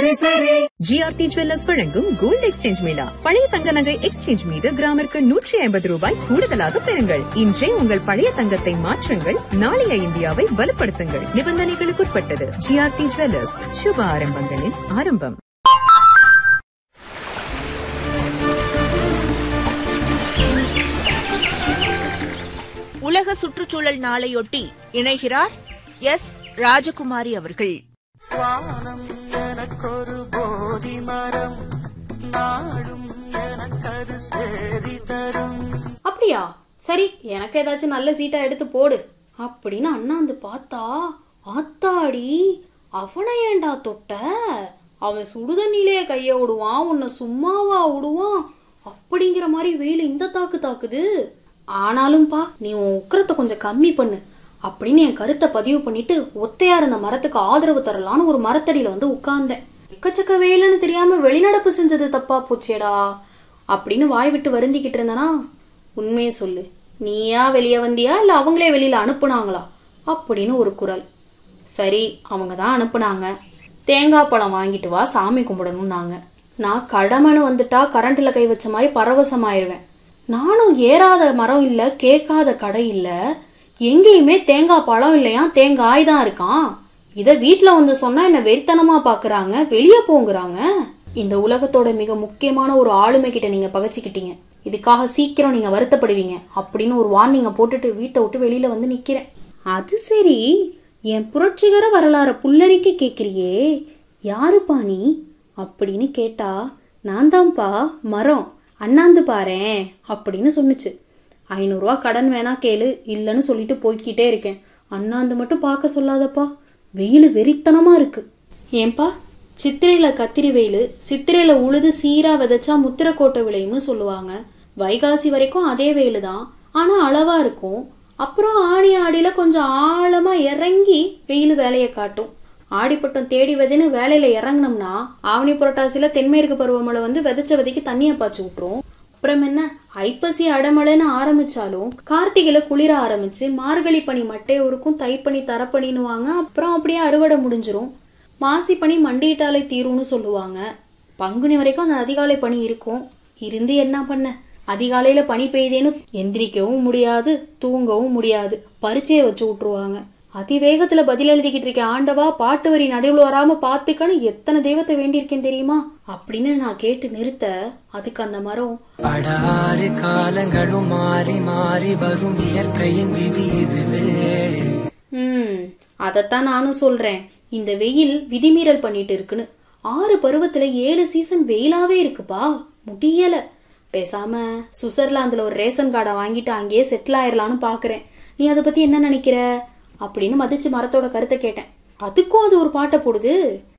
சரி சரி GRT jewellers வழங்கும் கோல்ட் எக்ஸ்சேஞ்ச் மேளா பழைய தங்க நகை எக்ஸ்சேஞ்ச் மீது கிராமிற்கு நூற்றி ஐம்பது ரூபாய் கூடுதலாக பெறுங்கள் இன்றே உங்கள் பழைய தங்கத்தை மாற்றுங்கள் நாளைய இந்தியாவை வலுப்படுத்துங்கள் நிபந்தனைகளுக்குட்பட்டது ஜிஆர்டி ஜுவல்லர்ஸ் சுப ஆரம்பங்களின் ஆரம்பம் உலக சுற்றுச்சூழல் நாளையொட்டி இணைகிறார் எஸ் ராஜகுமாரி அவர்கள் வானம் எனக்கொரு போதி மரம் நாடும் எனக்கது சேதி தரும் அப்படியா சரி எனக்கு ஏதாச்சும் நல்ல சீட்டா எடுத்து போடு அப்படின்னு அண்ணாந்து பார்த்தா ஆத்தாடி அவனை ஏன்டா தொட்ட அவன் சுடுதண்ணிலே கைய விடுவான் உன்னை சும்மாவா விடுவான் அப்படிங்கிற மாதிரி வெயில் இந்த தாக்கு தாக்குது ஆனாலும்பா நீ உன் உக்கரத்தை கொஞ்சம் கம்மி பண்ணு அப்படின்னு என் கருத்தை பதிவு பண்ணிட்டு ஒத்தையா இருந்த மரத்துக்கு ஆதரவு தரலான்னு ஒரு மரத்தடியில வந்து உட்கார்ந்தேன் எக்கச்சக்க வெயிலுன்னு தெரியாம வெளிநடப்பு செஞ்சது தப்பா போச்சேடா அப்படின்னு வாய் விட்டு வருந்திக்கிட்டு இருந்தனா உண்மையை சொல்லு நீயா வெளியே வந்தியா இல்ல அவங்களே வெளியில அனுப்புனாங்களா அப்படின்னு ஒரு குரல் சரி அவங்க தான் அனுப்புனாங்க தேங்காய் பழம் வாங்கிட்டு வா சாமி கும்பிடணும்னாங்க நான் கடமைன்னு வந்துட்டா கரண்ட்ல கை வச்ச மாதிரி பரவசமாயிருவேன் நானும் ஏறாத மரம் இல்ல கேட்காத கடை இல்ல எங்கேயுமே தேங்காய் பழம் இல்லையா தேங்காய் தான் இருக்கான் இத வீட்ல வந்து சொன்னா என்ன வெறித்தனமா பாக்குறாங்க வெளியே போங்கிறாங்க இந்த உலகத்தோட மிக முக்கியமான ஒரு ஆளுமை கிட்ட நீங்க பகச்சிக்கிட்டீங்க இதுக்காக சீக்கிரம் நீங்க வருத்தப்படுவீங்க அப்படின்னு ஒரு வார்னிங்க போட்டுட்டு வீட்டை விட்டு வெளியில வந்து நிக்கிறேன் அது சரி என் புரட்சிகர வரலாற புல்லரிக்க கேக்குறியே யாருப்பா நீ அப்படின்னு கேட்டா நான் தான்ப்பா மரம் அண்ணாந்து பாரேன் அப்படின்னு சொன்னுச்சு ஐநூறுரூவா கடன் வேணா கேளு இல்லைன்னு சொல்லிட்டு போய்க்கிட்டே இருக்கேன் அண்ணாந்து மட்டும் பார்க்க சொல்லாதப்பா வெயில் வெறித்தனமா இருக்கு ஏன்பா சித்திரையில கத்திரி வெயில் சித்திரையில உழுது சீரா விதைச்சா முத்திரக்கோட்டை விளையும்னு சொல்லுவாங்க வைகாசி வரைக்கும் அதே வெயில் தான் ஆனா அளவா இருக்கும் அப்புறம் ஆடி ஆடியில கொஞ்சம் ஆழமா இறங்கி வெயில் வேலையை காட்டும் ஆடிப்பட்டம் தேடி விதைன்னு வேலையில இறங்கினோம்னா ஆவணி புரட்டாசில தென்மேற்கு பருவமழை வந்து விதைச்ச விதைக்கு தண்ணியை பாய்ச்சி விட்டுரும் அப்புறம் என்ன ஐப்பசி அடமழைன்னு ஆரம்பிச்சாலும் கார்த்திகையில குளிர ஆரம்பிச்சு மார்கழி பனி மட்டை உருக்கும் தைப்பனி தரப்பனின்னுவாங்க அப்புறம் அப்படியே அறுவடை முடிஞ்சிரும் மாசி பனி மண்டியிட்டாலே தீரும்னு சொல்லுவாங்க பங்குனி வரைக்கும் அந்த அதிகாலை பனி இருக்கும் இருந்து என்ன பண்ண அதிகாலையில பனி பெய்யுதேன்னு எந்திரிக்கவும் முடியாது தூங்கவும் முடியாது பரீட்சையை வச்சு விட்டுருவாங்க அதிவேகத்துல பதில் எழுதிக்கிட்டு இருக்கேன் ஆண்டவா பாட்டு வரி நடுவில் வராம பாத்துக்கன்னு எத்தனை தெய்வத்தை வேண்டியிருக்கேன் தெரியுமா அப்படின்னு நான் கேட்டு நிறுத்த அதுக்கு அந்த மரம் படாறு காலங்களும் மாறி மாறி வரும் இயற்கையின் விதி இதுவே ம் அதைத்தான் நானும் சொல்றேன் இந்த வெயில் விதிமீறல் பண்ணிட்டு இருக்குன்னு ஆறு பருவத்துல ஏழு சீசன் வெயிலாவே இருக்குப்பா முடியல பேசாம சுவிட்சர்லாந்துல ஒரு ரேஷன் கார்டை வாங்கிட்டு அங்கேயே செட்டில் ஆயிரலாம்னு பாக்குறேன் நீ அதை பத்தி என்ன நினைக்கிற அப்படின்னு மதிச்சு மரத்தோட கருத்தை கேட்டேன் அதுக்கும் அது ஒரு பாட்டை போடுது